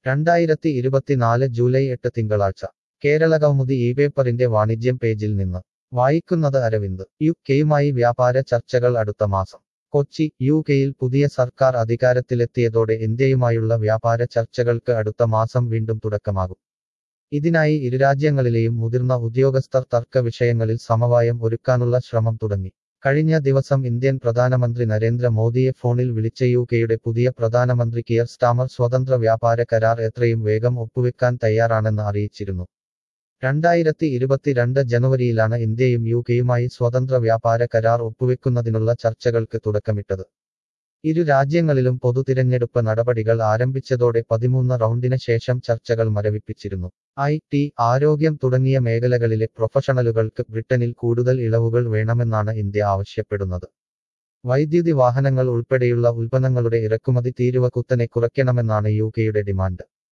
രണ്ടായിരത്തി ഇരുപത്തിനാല് ജൂലൈ എട്ട് തിങ്കളാഴ്ച കേരളകൗമുദി ഈ പേപ്പറിന്റെ വാണിജ്യം പേജിൽ നിന്ന് വായിക്കുന്നത് അരവിന്ദ് യു കെയുമായി വ്യാപാര ചർച്ചകൾ അടുത്ത മാസം കൊച്ചി യു കെയിൽ പുതിയ സർക്കാർ അധികാരത്തിലെത്തിയതോടെ ഇന്ത്യയുമായുള്ള വ്യാപാര ചർച്ചകൾക്ക് അടുത്ത മാസം വീണ്ടും തുടക്കമാകും ഇതിനായി ഇരുരാജ്യങ്ങളിലെയും മുതിർന്ന ഉദ്യോഗസ്ഥർ തർക്ക വിഷയങ്ങളിൽ സമവായം ഒരുക്കാനുള്ള ശ്രമം തുടങ്ങി കഴിഞ്ഞ ദിവസം ഇന്ത്യൻ പ്രധാനമന്ത്രി നരേന്ദ്ര മോദിയെ ഫോണിൽ വിളിച്ച യു കെയുടെ പുതിയ പ്രധാനമന്ത്രി കിയർ സ്റ്റാമർ സ്വതന്ത്ര വ്യാപാര കരാർ എത്രയും വേഗം ഒപ്പുവെക്കാൻ തയ്യാറാണെന്ന് അറിയിച്ചിരുന്നു രണ്ടായിരത്തി ഇരുപത്തിരണ്ട് ജനുവരിയിലാണ് ഇന്ത്യയും യു കെയുമായി സ്വതന്ത്ര വ്യാപാര കരാർ ഒപ്പുവെക്കുന്നതിനുള്ള ചർച്ചകൾക്ക് തുടക്കമിട്ടത് ഇരു രാജ്യങ്ങളിലും പൊതുതിരഞ്ഞെടുപ്പ് നടപടികൾ ആരംഭിച്ചതോടെ പതിമൂന്ന് റൗണ്ടിന് ശേഷം ചർച്ചകൾ മരവിപ്പിച്ചിരുന്നു ഐ ടി ആരോഗ്യം തുടങ്ങിയ മേഖലകളിലെ പ്രൊഫഷണലുകൾക്ക് ബ്രിട്ടനിൽ കൂടുതൽ ഇളവുകൾ വേണമെന്നാണ് ഇന്ത്യ ആവശ്യപ്പെടുന്നത് വൈദ്യുതി വാഹനങ്ങൾ ഉൾപ്പെടെയുള്ള ഉൽപ്പന്നങ്ങളുടെ ഇറക്കുമതി തീരുവ കുത്തനെ കുറയ്ക്കണമെന്നാണ് യു കെയുടെ ഡിമാൻഡ്